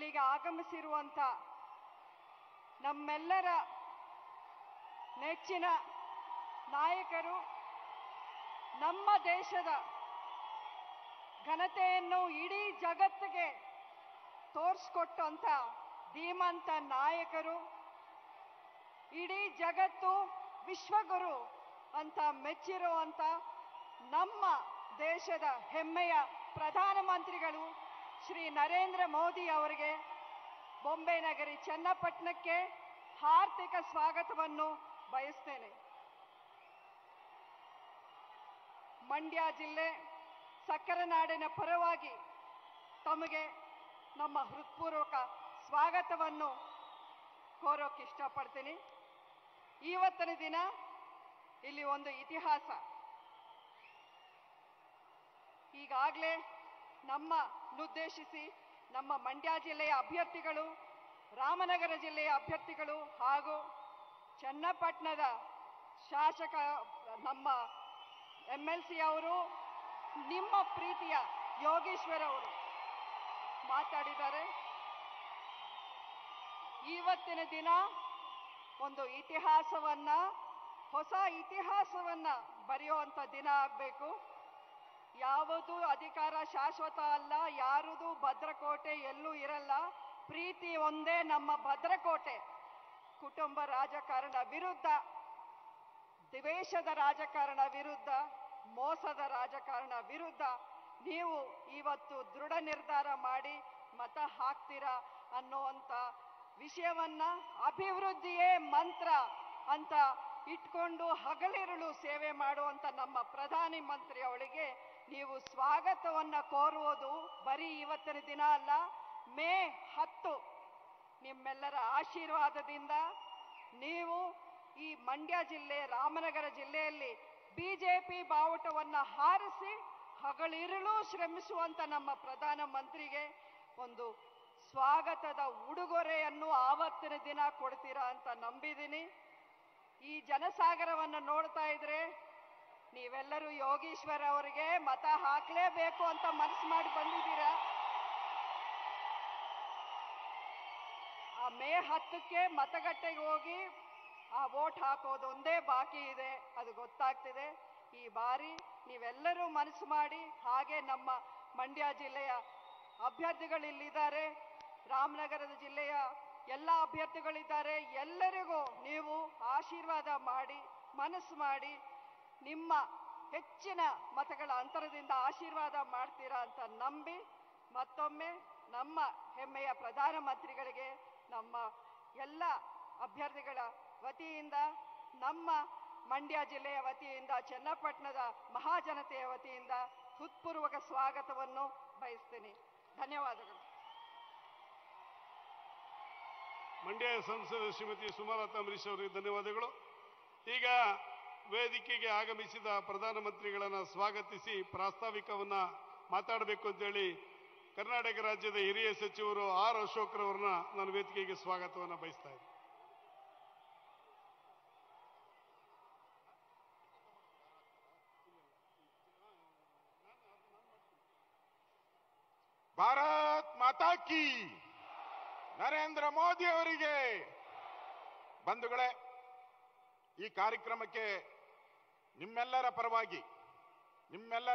ಇಲ್ಲಿಗೆ ಆಗಮಿಸಿರುವಂತ ನಮ್ಮೆಲ್ಲರ ನೆಚ್ಚಿನ ನಾಯಕರು ನಮ್ಮ ದೇಶದ ಘನತೆಯನ್ನು ಇಡೀ ಜಗತ್ತಿಗೆ ತೋರಿಸ್ಕೊಟ್ಟಂತ ಧೀಮಂತ ನಾಯಕರು ಇಡೀ ಜಗತ್ತು ವಿಶ್ವಗುರು ಅಂತ ಮೆಚ್ಚಿರುವಂತ ನಮ್ಮ ದೇಶದ ಹೆಮ್ಮೆಯ ಪ್ರಧಾನಮಂತ್ರಿಗಳು ಶ್ರೀ ನರೇಂದ್ರ ಮೋದಿ ಅವರಿಗೆ ಬೊಂಬೆ ನಗರಿ ಚನ್ನಪಟ್ಟಣಕ್ಕೆ ಹಾರ್ದಿಕ ಸ್ವಾಗತವನ್ನು ಬಯಸ್ತೇನೆ ಮಂಡ್ಯ ಜಿಲ್ಲೆ ಸಕ್ಕರೆ ನಾಡಿನ ಪರವಾಗಿ ತಮಗೆ ನಮ್ಮ ಹೃತ್ಪೂರ್ವಕ ಸ್ವಾಗತವನ್ನು ಕೋರೋಕೆ ಇಷ್ಟಪಡ್ತೀನಿ ಇವತ್ತಿನ ದಿನ ಇಲ್ಲಿ ಒಂದು ಇತಿಹಾಸ ಈಗಾಗಲೇ ನಮ್ಮ ನುದ್ದೇಶಿಸಿ ನಮ್ಮ ಮಂಡ್ಯ ಜಿಲ್ಲೆಯ ಅಭ್ಯರ್ಥಿಗಳು ರಾಮನಗರ ಜಿಲ್ಲೆಯ ಅಭ್ಯರ್ಥಿಗಳು ಹಾಗೂ ಚನ್ನಪಟ್ಟಣದ ಶಾಸಕ ನಮ್ಮ ಎಮ್ ಎಲ್ ಸಿ ಅವರು ನಿಮ್ಮ ಪ್ರೀತಿಯ ಯೋಗೇಶ್ವರ್ ಅವರು ಮಾತಾಡಿದ್ದಾರೆ ಇವತ್ತಿನ ದಿನ ಒಂದು ಇತಿಹಾಸವನ್ನ ಹೊಸ ಇತಿಹಾಸವನ್ನ ಬರೆಯುವಂತ ದಿನ ಆಗಬೇಕು ಯಾವುದು ಅಧಿಕಾರ ಶಾಶ್ವತ ಅಲ್ಲ ಯಾರದು ಭದ್ರಕೋಟೆ ಎಲ್ಲೂ ಇರಲ್ಲ ಪ್ರೀತಿ ಒಂದೇ ನಮ್ಮ ಭದ್ರಕೋಟೆ ಕುಟುಂಬ ರಾಜಕಾರಣ ವಿರುದ್ಧ ದ್ವೇಷದ ರಾಜಕಾರಣ ವಿರುದ್ಧ ಮೋಸದ ರಾಜಕಾರಣ ವಿರುದ್ಧ ನೀವು ಇವತ್ತು ದೃಢ ನಿರ್ಧಾರ ಮಾಡಿ ಮತ ಹಾಕ್ತೀರಾ ಅನ್ನುವಂಥ ವಿಷಯವನ್ನ ಅಭಿವೃದ್ಧಿಯೇ ಮಂತ್ರ ಅಂತ ಇಟ್ಕೊಂಡು ಹಗಲಿರುಳು ಸೇವೆ ಮಾಡುವಂತ ನಮ್ಮ ಪ್ರಧಾನಿ ಮಂತ್ರಿ ಅವಳಿಗೆ ನೀವು ಸ್ವಾಗತವನ್ನ ಕೋರುವುದು ಬರೀ ಇವತ್ತಿನ ದಿನ ಅಲ್ಲ ಮೇ ಹತ್ತು ನಿಮ್ಮೆಲ್ಲರ ಆಶೀರ್ವಾದದಿಂದ ನೀವು ಈ ಮಂಡ್ಯ ಜಿಲ್ಲೆ ರಾಮನಗರ ಜಿಲ್ಲೆಯಲ್ಲಿ ಬಿಜೆಪಿ ಬಾವುಟವನ್ನ ಹಾರಿಸಿ ಹಗಲಿರುಳು ಶ್ರಮಿಸುವಂತ ನಮ್ಮ ಪ್ರಧಾನ ಮಂತ್ರಿಗೆ ಒಂದು ಸ್ವಾಗತದ ಉಡುಗೊರೆಯನ್ನು ಆವತ್ತಿನ ದಿನ ಕೊಡ್ತೀರಾ ಅಂತ ನಂಬಿದ್ದೀನಿ ಈ ಜನಸಾಗರವನ್ನು ನೋಡ್ತಾ ಇದ್ರೆ ನೀವೆಲ್ಲರೂ ಯೋಗೀಶ್ವರ್ ಅವರಿಗೆ ಮತ ಹಾಕ್ಲೇಬೇಕು ಅಂತ ಮನಸ್ಸು ಮಾಡಿ ಬಂದಿದ್ದೀರಾ ಆ ಮೇ ಹತ್ತಕ್ಕೆ ಮತಗಟ್ಟೆಗೆ ಹೋಗಿ ಆ ವೋಟ್ ಹಾಕೋದು ಒಂದೇ ಬಾಕಿ ಇದೆ ಅದು ಗೊತ್ತಾಗ್ತಿದೆ ಈ ಬಾರಿ ನೀವೆಲ್ಲರೂ ಮನಸ್ಸು ಮಾಡಿ ಹಾಗೆ ನಮ್ಮ ಮಂಡ್ಯ ಜಿಲ್ಲೆಯ ಅಭ್ಯರ್ಥಿಗಳು ಇಲ್ಲಿದ್ದಾರೆ ರಾಮನಗರದ ಜಿಲ್ಲೆಯ ಎಲ್ಲ ಅಭ್ಯರ್ಥಿಗಳಿದ್ದಾರೆ ಎಲ್ಲರಿಗೂ ನೀವು ಆಶೀರ್ವಾದ ಮಾಡಿ ಮನಸ್ಸು ಮಾಡಿ ನಿಮ್ಮ ಹೆಚ್ಚಿನ ಮತಗಳ ಅಂತರದಿಂದ ಆಶೀರ್ವಾದ ಮಾಡ್ತೀರಾ ಅಂತ ನಂಬಿ ಮತ್ತೊಮ್ಮೆ ನಮ್ಮ ಹೆಮ್ಮೆಯ ಪ್ರಧಾನಮಂತ್ರಿಗಳಿಗೆ ನಮ್ಮ ಎಲ್ಲ ಅಭ್ಯರ್ಥಿಗಳ ವತಿಯಿಂದ ನಮ್ಮ ಮಂಡ್ಯ ಜಿಲ್ಲೆಯ ವತಿಯಿಂದ ಚನ್ನಪಟ್ಟಣದ ಮಹಾಜನತೆಯ ವತಿಯಿಂದ ಹೃತ್ಪೂರ್ವಕ ಸ್ವಾಗತವನ್ನು ಬಯಸ್ತೀನಿ ಧನ್ಯವಾದಗಳು ಮಂಡ್ಯ ಸಂಸದ ಶ್ರೀಮತಿ ಸುಮಲತಾ ಅಂಬರೀಶ್ ಅವರಿಗೆ ಧನ್ಯವಾದಗಳು ಈಗ ವೇದಿಕೆಗೆ ಆಗಮಿಸಿದ ಪ್ರಧಾನಮಂತ್ರಿಗಳನ್ನ ಸ್ವಾಗತಿಸಿ ಪ್ರಾಸ್ತಾವಿಕವನ್ನ ಮಾತಾಡಬೇಕು ಅಂತೇಳಿ ಕರ್ನಾಟಕ ರಾಜ್ಯದ ಹಿರಿಯ ಸಚಿವರು ಆರ್ ಅಶೋಕ್ರವ್ರನ್ನ ನಾನು ವೇದಿಕೆಗೆ ಸ್ವಾಗತವನ್ನ ಬಯಸ್ತಾ ಇದ್ದೀನಿ ಭಾರತ್ ಮಾತಾ ಕಿ ನರೇಂದ್ರ ಮೋದಿ ಅವರಿಗೆ ಬಂಧುಗಳೇ ಈ ಕಾರ್ಯಕ್ರಮಕ್ಕೆ ನಿಮ್ಮೆಲ್ಲರ ಪರವಾಗಿ ನಿಮ್ಮೆಲ್ಲ